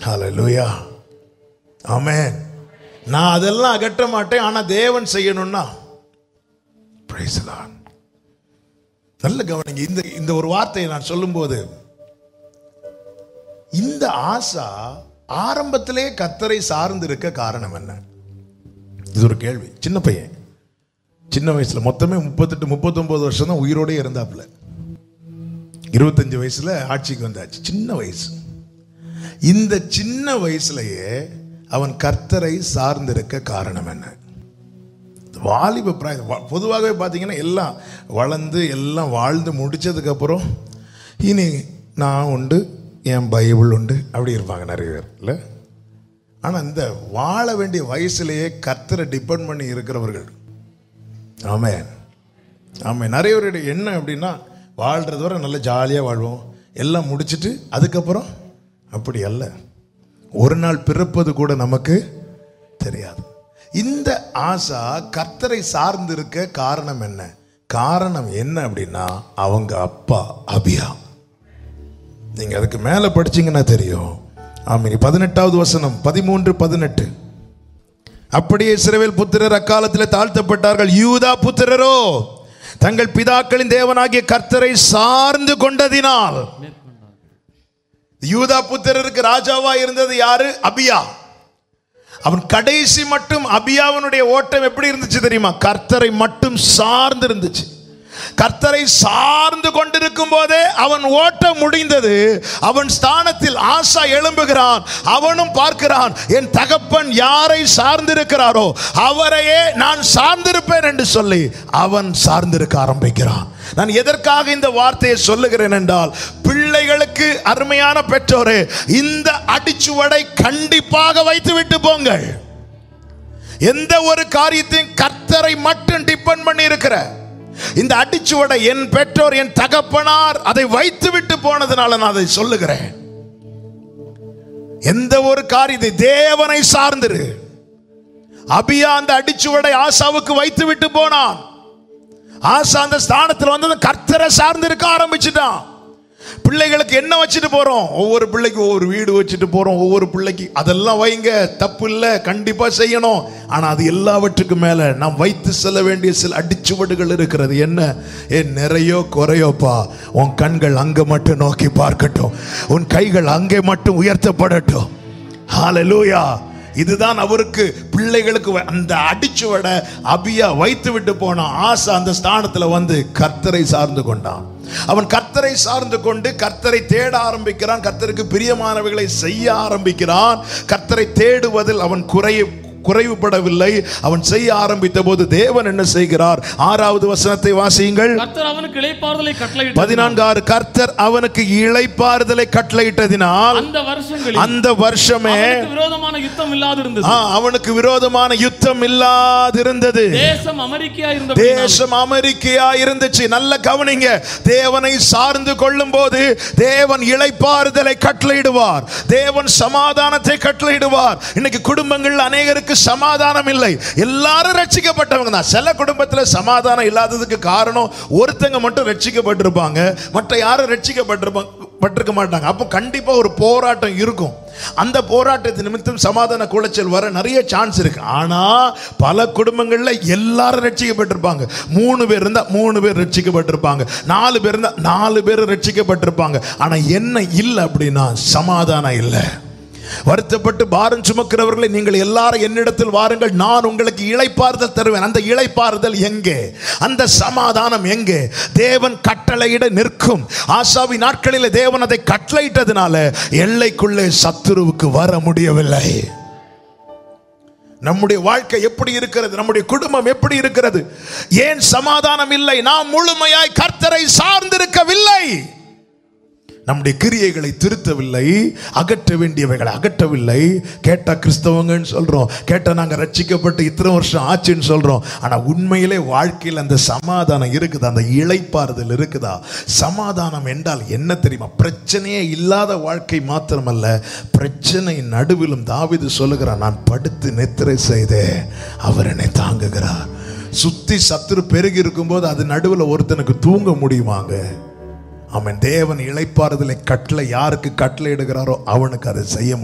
ஹalleluya ஆமென் நான் அதெல்லாம் அகற்ற மாட்டேன் ஆனா தேவன் செய்யணும்னா praise the Lord. நல்ல கவனிங்க இந்த இந்த ஒரு வார்த்தையை நான் சொல்லும்போது இந்த ஆசா ஆரம்பத்திலே கத்தரை சார்ந்து இருக்க காரணம் என்ன இது ஒரு கேள்வி சின்ன பையன் சின்ன வயசுல மொத்தமே முப்பத்தெட்டு முப்பத்தொன்பது வருஷம் தான் உயிரோடே இருந்தாப்புல இருபத்தஞ்சு வயசுல ஆட்சிக்கு வந்தாச்சு சின்ன வயசு இந்த சின்ன வயசுலயே அவன் கர்த்தரை சார்ந்திருக்க காரணம் என்ன வாலிப பிராயம் வ- பொதுவாகவே பார்த்தீங்கன்னா எல்லாம் வளர்ந்து எல்லாம் வாழ்ந்து முடிச்சதுக்கு அப்புறம் இனி நான் உண்டு என் பைபிள் உண்டு அப்படி இருப்பாங்க நிறைய பேர் இல்லை ஆனால் இந்த வாழ வேண்டிய வயசுலேயே கர்த்தரை டிபெண்ட் பண்ணி இருக்கிறவர்கள் ஆமென் ஆமாம் நிறைய பேருடைய எண்ணம் அப்படின்னா வாழ்றது வரை நல்ல ஜாலியாக வாழ்வோம் எல்லாம் முடிச்சிட்டு அதுக்கப்புறம் அப்படி அல்ல ஒரு நாள் பிறப்பது கூட நமக்கு தெரியாது இந்த ஆசா கர்த்தரை சார்ந்து இருக்க காரணம் என்ன காரணம் என்ன அப்படின்னா அவங்க அப்பா அபியா நீங்க அதுக்கு மேல படிச்சீங்கன்னா தெரியும் ஆமீன் பதினெட்டாவது வசனம் பதிமூன்று பதினெட்டு அப்படியே இஸ்ரவேல் புத்திரர் அக்காலத்தில் தாழ்த்தப்பட்டார்கள் யூதா புத்திரரோ தங்கள் பிதாக்களின் தேவனாகிய கர்த்தரை சார்ந்து கொண்டதினால் யூதா புத்திரருக்கு ராஜாவா இருந்தது யாரு அபியா அவன் கடைசி மட்டும் அபியாவனுடைய ஓட்டம் எப்படி இருந்துச்சு தெரியுமா கர்த்தரை மட்டும் சார்ந்து இருந்துச்சு கர்த்தரை சார்ந்து கொண்டிருக்கும் போதே அவன் ஓட்டம் முடிந்தது அவன் ஸ்தானத்தில் ஆசா எழும்புகிறான் அவனும் பார்க்கிறான் என் தகப்பன் யாரை சார்ந்திருக்கிறாரோ அவரையே நான் சார்ந்திருப்பேன் என்று சொல்லி அவன் சார்ந்திருக்க ஆரம்பிக்கிறான் நான் எதற்காக இந்த வார்த்தையை சொல்லுகிறேன் என்றால் பிள்ளைகளுக்கு அருமையான பெற்றோரே இந்த அடிச்சுவடை கண்டிப்பாக வைத்து விட்டு போங்கள் எந்த ஒரு காரியத்தையும் கர்த்தரை மட்டும் டிபெண்ட் பண்ணி இருக்கிற இந்த அடிச்சுவடை என் பெற்றோர் என் தகப்பனார் அதை வைத்து விட்டு போனதுனால நான் அதை சொல்லுகிறேன் எந்த ஒரு காரியத்தை தேவனை சார்ந்திரு அபியா அந்த அடிச்சுவடை ஆசாவுக்கு வைத்து விட்டு போனான் ஆசா அந்த ஸ்தானத்தில் வந்தது கர்த்தரை சார்ந்து இருக்க ஆரம்பிச்சுட்டான் பிள்ளைகளுக்கு என்ன வச்சுட்டு போறோம் ஒவ்வொரு பிள்ளைக்கு ஒவ்வொரு வீடு வச்சுட்டு போறோம் ஒவ்வொரு பிள்ளைக்கு அதெல்லாம் வைங்க தப்பு இல்லை கண்டிப்பா செய்யணும் ஆனா அது எல்லாவற்றுக்கும் மேல நாம் வைத்து செல்ல வேண்டிய சில அடிச்சுவடுகள் இருக்கிறது என்ன ஏன் நிறையோ குறையோப்பா உன் கண்கள் அங்க மட்டும் நோக்கி பார்க்கட்டும் உன் கைகள் அங்கே மட்டும் உயர்த்தப்படட்டும் ஹalleluya இதுதான் அவருக்கு பிள்ளைகளுக்கு வ- அந்த அடிச்சுவட அபியா வைத்து விட்டு போனான் ஆசா அந்த ஸ்தானத்துல வந்து கர்த்தரை சார்ந்து கொண்டான் அவன் கர்த்தரை சார்ந்து கொண்டு கர்த்தரை தேட ஆரம்பிக்கிறான் கர்த்தருக்கு பிரியமானவைகளை செய்ய ஆரம்பிக்கிறான் கர்த்தரை தேடுவதில் அவன் குறை குறைவுபடவில்லை அவன் செய்ய ஆரம்பித்த போது தேவன் என்ன செய்கிறார் ஆறாவது வசனத்தை வாசியுங்கள் கர்த்தர் அவனுக்கு இளைப்பாறுதலை கட்டளையிட்டார் பதினான்கு ஆறு கர்த்தர் அவனுக்கு இளைப்பாறுதலை கட்டளையிட்டதினால் அந்த வருஷங்களில் அந்த வருஷமே அவனுக்கு விரோதமான யுத்தம் இல்லாதிருந்தது ஆ, அவனுக்கு விரோதமான யுத்தம் இல்லாதிருந்தது தேசம் அமெரிக்கா இருந்த தேசம் அமெரிக்கையா இருந்துச்சு நல்ல கவனிங்க தேவனை சார்ந்து கொள்ளும் போது தேவன் இளைப்பாறுதலை கட்டளையிடுவார் தேவன் சமாதானத்தை கட்டளையிடுவார் இன்னைக்கு குடும்பங்கள் அநேகருக்கு சமாதானம் இல்லை எல்லாரும் ரட்சிக்கப்பட்டவங்க தான் சில குடும்பத்துல சமாதானம் இல்லாததுக்கு காரணம் ஒருத்தங்க மட்டும் ரட்சிக்கப்பட்டிருப்பாங்க மற்ற யாரும் ரட்சிக்கப்பட்டிருப்பாங்க பட்டிருக்க மாட்டாங்க அப்போ கண்டிப்பா ஒரு போராட்டம் இருக்கும் அந்த போராட்டத்து நிமித்தம் சமாதான குலைச்சல் வர நிறைய சான்ஸ் இருக்கு ஆனா பல குடும்பங்கள்ல எல்லாரும் ரட்சிக்கப்பட்டிருப்பாங்க மூணு பேர் இருந்தா மூணு பேர் ரட்சிக்கப்பட்டிருப்பாங்க நாலு பேர் இருந்தா நாலு பேர் ரட்சிக்கப்பட்டிருப்பாங்க ஆனா என்ன இல்லை அப்படின்னா சமாதானம் இல்லை வருத்தப்பட்டு பாரம் சுமக்கிறவர்களை நீங்கள் எல்லாரும் என்னிடத்தில் வாருங்கள் நான் உங்களுக்கு இளைப்பாறுதல் தருவேன் அந்த இளைப்பாறுதல் எங்கே அந்த சமாதானம் எங்கே தேவன் கட்டளையிட நிற்கும் ஆசாவி நாட்களில் தேவன் அதை கட்டளையிட்டதுனால எல்லைக்குள்ளே சத்துருவுக்கு வர முடியவில்லை நம்முடைய வாழ்க்கை எப்படி இருக்கிறது நம்முடைய குடும்பம் எப்படி இருக்கிறது ஏன் சமாதானம் இல்லை நாம் முழுமையாய் கர்த்தரை சார்ந்திருக்கவில்லை நம்முடைய கிரியைகளை திருத்தவில்லை அகற்ற வேண்டியவைகளை அகற்றவில்லை கேட்டா கிறிஸ்தவங்கன்னு சொல்றோம் கேட்டா நாங்க ரட்சிக்கப்பட்டு இத்தனை வருஷம் ஆச்சுன்னு சொல்றோம் ஆனா உண்மையிலே வாழ்க்கையில் அந்த சமாதானம் இருக்குதா அந்த இளைப்பாறுதல் இருக்குதா சமாதானம் என்றால் என்ன தெரியுமா பிரச்சனையே இல்லாத வாழ்க்கை மாத்திரமல்ல பிரச்சனை நடுவிலும் தாவிது சொல்லுகிறான் நான் படுத்து நெத்திரை செய்தே அவர் என்னை தாங்குகிறார் சுத்தி சத்துரு பெருகி இருக்கும்போது அது நடுவில் ஒருத்தனுக்கு தூங்க முடியுமாங்க அவன் தேவன் இளைப்பாறுதலை கட்டளை யாருக்கு கட்டளை இடுகிறாரோ அவனுக்கு அதை செய்ய முடியும்